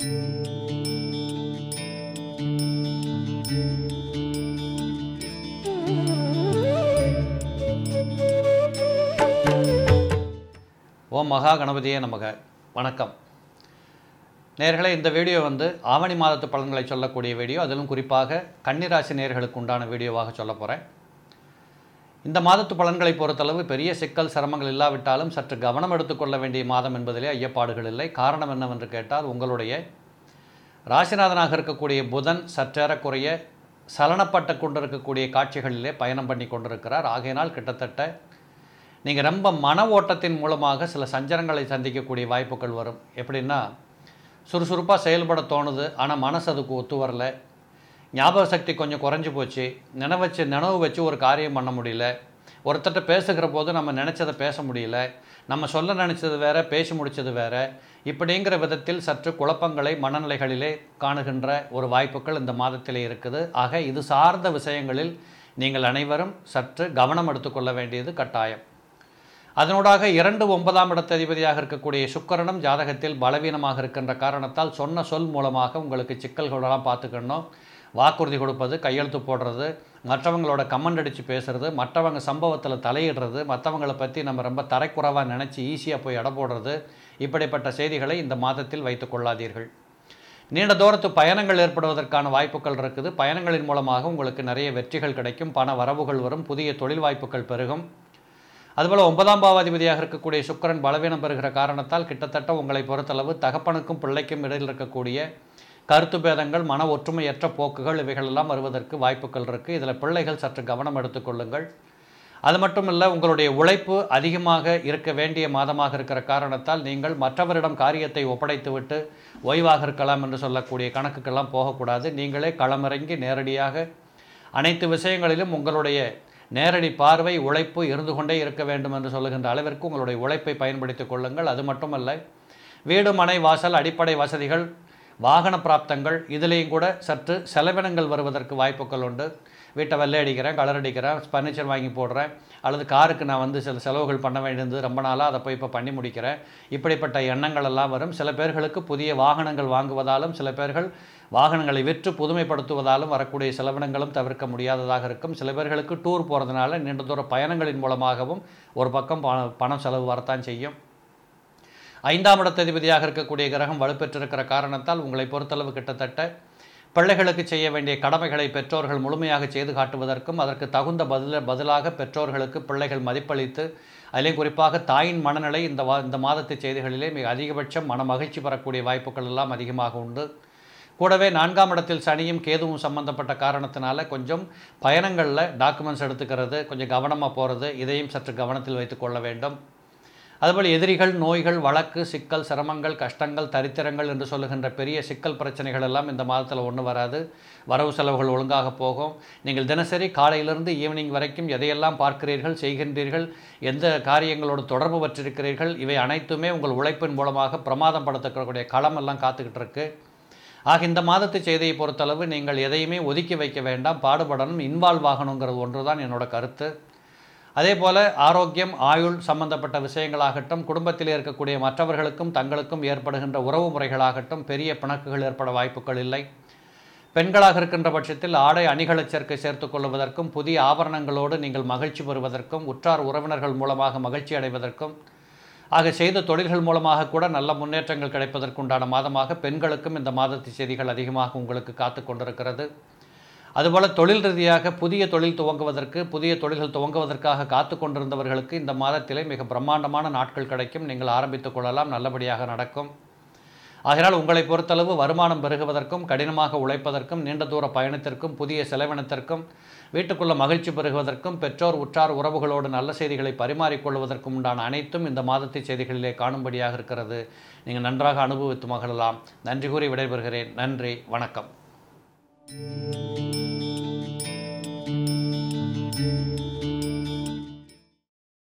ஓம் மகா கணபதியே நமக வணக்கம் நேர்களே இந்த வீடியோ வந்து ஆவணி மாதத்து பலன்களை சொல்லக்கூடிய வீடியோ அதிலும் குறிப்பாக கன்னிராசி நேர்களுக்கு உண்டான வீடியோவாக சொல்ல போகிறேன் இந்த மாதத்து பலன்களை பொறுத்தளவு பெரிய சிக்கல் சிரமங்கள் இல்லாவிட்டாலும் சற்று கவனம் எடுத்துக்கொள்ள வேண்டிய மாதம் என்பதிலே ஐயப்பாடுகள் இல்லை காரணம் என்னவென்று கேட்டால் உங்களுடைய ராசிநாதனாக இருக்கக்கூடிய புதன் சற்றேறக்குறைய சலனப்பட்டு கொண்டிருக்கக்கூடிய காட்சிகளிலே பயணம் பண்ணி கொண்டிருக்கிறார் ஆகையினால் கிட்டத்தட்ட நீங்கள் ரொம்ப மன ஓட்டத்தின் மூலமாக சில சஞ்சலங்களை சந்திக்கக்கூடிய வாய்ப்புகள் வரும் எப்படின்னா சுறுசுறுப்பாக செயல்பட தோணுது ஆனால் மனசு அதுக்கு ஒத்து வரல ஞாபக சக்தி கொஞ்சம் குறைஞ்சி போச்சு நினைவச்சு நினைவு வச்சு ஒரு காரியம் பண்ண முடியல ஒருத்தர்கிட்ட பேசுகிற போது நம்ம நினச்சதை பேச முடியல நம்ம சொல்ல நினச்சது வேற பேசி முடித்தது வேற இப்படிங்கிற விதத்தில் சற்று குழப்பங்களை மனநிலைகளிலே காணுகின்ற ஒரு வாய்ப்புகள் இந்த மாதத்திலே இருக்குது ஆக இது சார்ந்த விஷயங்களில் நீங்கள் அனைவரும் சற்று கவனம் எடுத்துக்கொள்ள வேண்டியது கட்டாயம் அதனூடாக இரண்டு ஒன்பதாம் இடத்த அதிபதியாக இருக்கக்கூடிய சுக்கரனும் ஜாதகத்தில் பலவீனமாக இருக்கின்ற காரணத்தால் சொன்ன சொல் மூலமாக உங்களுக்கு சிக்கல்களெல்லாம் பார்த்துக்கணும் வாக்குறுதி கொடுப்பது கையெழுத்து போடுறது மற்றவங்களோட கமெண்ட் அடித்து பேசுறது மற்றவங்க சம்பவத்தில் தலையிடுறது மற்றவங்களை பற்றி நம்ம ரொம்ப தரைக்குறைவாக நினச்சி ஈஸியாக போய் எடை போடுறது இப்படிப்பட்ட செய்திகளை இந்த மாதத்தில் வைத்துக் கொள்ளாதீர்கள் நீண்ட தூரத்து பயணங்கள் ஏற்படுவதற்கான வாய்ப்புகள் இருக்குது பயணங்களின் மூலமாக உங்களுக்கு நிறைய வெற்றிகள் கிடைக்கும் பண வரவுகள் வரும் புதிய தொழில் வாய்ப்புகள் பெருகும் அதுபோல் ஒன்பதாம் பாவாதிபதியாக இருக்கக்கூடிய சுக்கரன் பலவீனம் பெறுகிற காரணத்தால் கிட்டத்தட்ட உங்களை பொறுத்தளவு தகப்பனுக்கும் பிள்ளைக்கும் இடையில் இருக்கக்கூடிய கருத்து பேதங்கள் மன ஒற்றுமையற்ற போக்குகள் இவைகளெல்லாம் வருவதற்கு வாய்ப்புகள் இருக்குது இதில் பிள்ளைகள் சற்று கவனம் எடுத்துக்கொள்ளுங்கள் அது மட்டும் இல்லை உங்களுடைய உழைப்பு அதிகமாக இருக்க வேண்டிய மாதமாக இருக்கிற காரணத்தால் நீங்கள் மற்றவரிடம் காரியத்தை ஒப்படைத்துவிட்டு ஓய்வாக இருக்கலாம் என்று சொல்லக்கூடிய கணக்குக்கெல்லாம் போகக்கூடாது நீங்களே களமிறங்கி நேரடியாக அனைத்து விஷயங்களிலும் உங்களுடைய நேரடி பார்வை உழைப்பு இருந்து கொண்டே இருக்க வேண்டும் என்று சொல்லுகின்ற அளவிற்கு உங்களுடைய உழைப்பை பயன்படுத்திக் கொள்ளுங்கள் அது மட்டுமல்ல வீடு மனை வாசல் அடிப்படை வசதிகள் வாகன பிராப்தங்கள் இதுலேயும் கூட சற்று செலவினங்கள் வருவதற்கு வாய்ப்புகள் உண்டு வீட்டை வெள்ளை அடிக்கிறேன் கலர் அடிக்கிறேன் ஃபர்னிச்சர் வாங்கி போடுறேன் அல்லது காருக்கு நான் வந்து சில செலவுகள் பண்ண வேண்டியது ரொம்ப நாளாக அதை போய் இப்போ பண்ணி முடிக்கிறேன் இப்படிப்பட்ட எண்ணங்கள் எல்லாம் வரும் சில பேர்களுக்கு புதிய வாகனங்கள் வாங்குவதாலும் சில பேர்கள் வாகனங்களை விற்று புதுமைப்படுத்துவதாலும் வரக்கூடிய செலவினங்களும் தவிர்க்க முடியாததாக இருக்கும் சில பேர்களுக்கு டூர் போகிறதுனால நீண்ட தூர பயணங்களின் மூலமாகவும் ஒரு பக்கம் பண பணம் செலவு வரத்தான் செய்யும் ஐந்தாம் இடத்ததிபதியாக இருக்கக்கூடிய கிரகம் வலுப்பெற்றிருக்கிற காரணத்தால் உங்களை பொறுத்தளவு கிட்டத்தட்ட பிள்ளைகளுக்கு செய்ய வேண்டிய கடமைகளை பெற்றோர்கள் முழுமையாக செய்து காட்டுவதற்கும் அதற்கு தகுந்த பதில பதிலாக பெற்றோர்களுக்கு பிள்ளைகள் மதிப்பளித்து அதிலேயும் குறிப்பாக தாயின் மனநிலை இந்த வா இந்த மாதத்து செய்திகளிலே மிக அதிகபட்சம் மன மகிழ்ச்சி பெறக்கூடிய வாய்ப்புகள் எல்லாம் அதிகமாக உண்டு கூடவே நான்காம் இடத்தில் சனியும் கேதுவும் சம்பந்தப்பட்ட காரணத்தினால கொஞ்சம் பயணங்களில் டாக்குமெண்ட்ஸ் எடுத்துக்கிறது கொஞ்சம் கவனமாக போகிறது இதையும் சற்று கவனத்தில் வைத்துக்கொள்ள வேண்டும் அதுபோல் எதிரிகள் நோய்கள் வழக்கு சிக்கல் சிரமங்கள் கஷ்டங்கள் தரித்திரங்கள் என்று சொல்லுகின்ற பெரிய சிக்கல் பிரச்சனைகள் எல்லாம் இந்த மாதத்தில் ஒன்று வராது வரவு செலவுகள் ஒழுங்காக போகும் நீங்கள் தினசரி காலையிலிருந்து ஈவினிங் வரைக்கும் எதையெல்லாம் பார்க்கிறீர்கள் செய்கின்றீர்கள் எந்த காரியங்களோடு தொடர்பு பற்றிருக்கிறீர்கள் இவை அனைத்துமே உங்கள் உழைப்பின் மூலமாக பிரமாதம் படுத்தக்கூடிய களம் எல்லாம் காத்துக்கிட்டு இருக்கு ஆக இந்த மாதத்து செய்தியை பொறுத்தளவு நீங்கள் எதையுமே ஒதுக்கி வைக்க வேண்டாம் பாடுபடணும் இன்வால்வ் ஆகணுங்கிறது ஒன்று தான் என்னோட கருத்து அதே போல் ஆரோக்கியம் ஆயுள் சம்பந்தப்பட்ட விஷயங்களாகட்டும் குடும்பத்தில் இருக்கக்கூடிய மற்றவர்களுக்கும் தங்களுக்கும் ஏற்படுகின்ற உறவு முறைகளாகட்டும் பெரிய பிணக்குகள் ஏற்பட வாய்ப்புகள் இல்லை பெண்களாக இருக்கின்ற பட்சத்தில் ஆடை அணிகளை சேர்க்கை சேர்த்து கொள்வதற்கும் புதிய ஆபரணங்களோடு நீங்கள் மகிழ்ச்சி பெறுவதற்கும் உற்றார் உறவினர்கள் மூலமாக மகிழ்ச்சி அடைவதற்கும் ஆக செய்த தொழில்கள் மூலமாக கூட நல்ல முன்னேற்றங்கள் கிடைப்பதற்குண்டான மாதமாக பெண்களுக்கும் இந்த மாதத்து செய்திகள் அதிகமாக உங்களுக்கு காத்து கொண்டிருக்கிறது அதுபோல் தொழில் ரீதியாக புதிய தொழில் துவங்குவதற்கு புதிய தொழில்கள் துவங்குவதற்காக காத்து கொண்டிருந்தவர்களுக்கு இந்த மாதத்திலே மிக பிரம்மாண்டமான நாட்கள் கிடைக்கும் நீங்கள் ஆரம்பித்துக் கொள்ளலாம் நல்லபடியாக நடக்கும் ஆகையால் உங்களை பொறுத்தளவு வருமானம் பெருகுவதற்கும் கடினமாக உழைப்பதற்கும் நீண்ட தூர பயணத்திற்கும் புதிய செலவினத்திற்கும் வீட்டுக்குள்ள மகிழ்ச்சி பெருகுவதற்கும் பெற்றோர் உற்றார் உறவுகளோடு நல்ல செய்திகளை பரிமாறிக்கொள்வதற்கும் உண்டான அனைத்தும் இந்த மாதத்தை செய்திகளிலே காணும்படியாக இருக்கிறது நீங்கள் நன்றாக அனுபவித்து மகிழலாம் நன்றி கூறி விடைபெறுகிறேன் நன்றி வணக்கம்